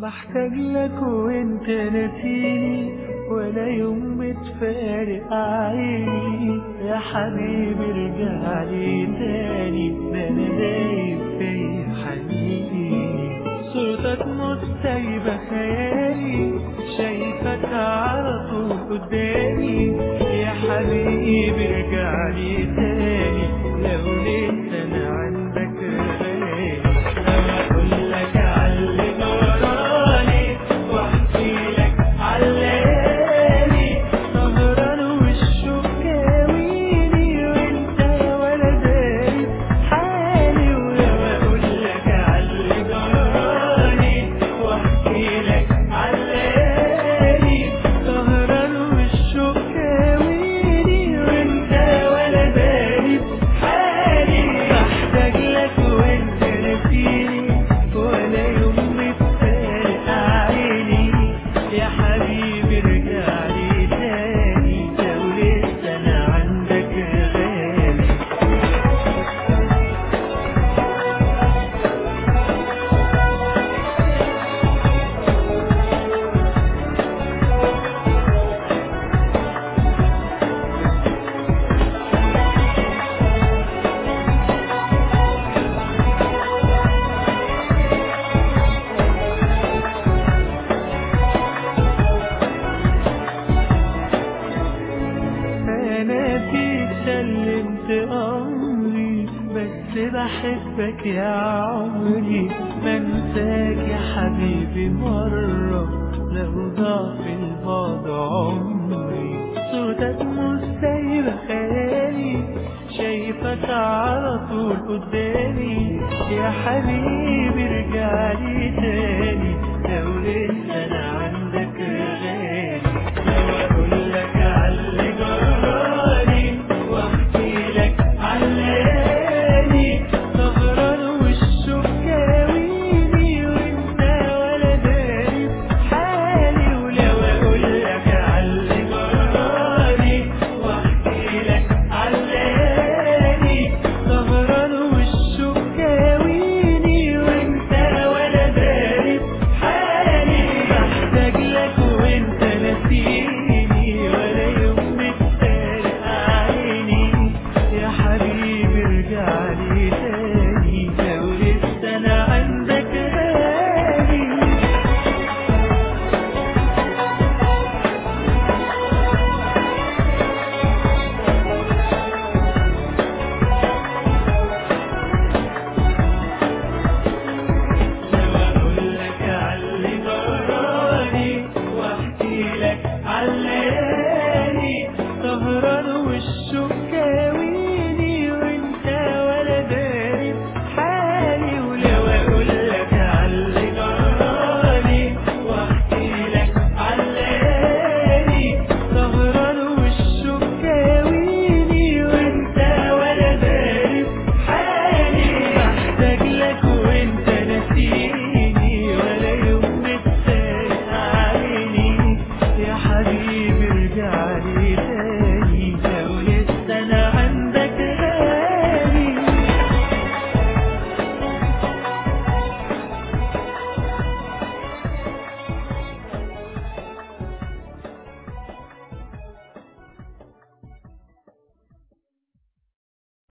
محتاج لك وانت ناسيني ولا يوم بتفارق عيني يا حبيبي ارجع لي تاني ده انا دايب في حنيني صورتك مستيبة خيالي شايفك على طول قدامي يا حبيبي ارجع لي تاني لو لسه انا عندك غالي انا اقول لك علي جرالي واحكي لك علاني سهران والشوق كاويني وانت ولا داري حالي ولو اقول لك علي جرالي واحكي لك علاني سهران والشوق كاويني وانت ولا داري حالي بحتاج لك وانت ناسيني ولا يوم بتفارق عيني يا حبيبي ارجع لي تاني لو لسه انا عندك غالي انا فيك سلمت امري بس بحبك يا عمري منساك يا حبيبي مرة لو ضاع في البعد عمري صورتك مستيبة خيالي شايفك على طول قدامي يا حبيبي ارجع لي تاني لو لسه انا عندك غالي لو اقول